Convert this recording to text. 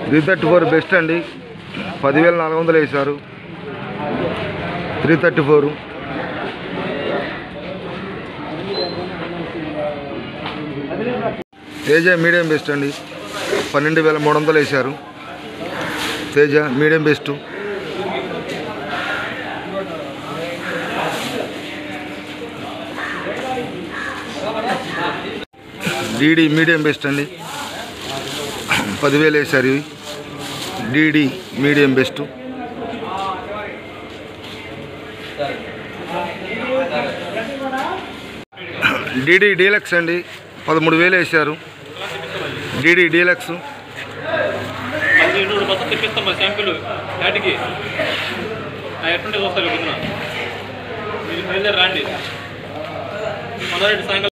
three thirty four best అండి పదివేల నాలుగు వందలు వేశారు three thirty four Teja medium best అండి పన్నెండు వేల మూడు వందలు వేశారు Teja medium best DD medium best అండి పదివేలు వేశారు ఇవి DD medium best DD deluxe అండి పదమూడు వేలు వేశారు డీడీ డీలక్స్ అది నూరు బస్సు తెప్పిస్తాం మా శాంపిల్ యాటికి ఎట్టుంటే చూస్తారు పొద్దున మీరు బయలుదేరి రండి మొదటి సాయంకాలం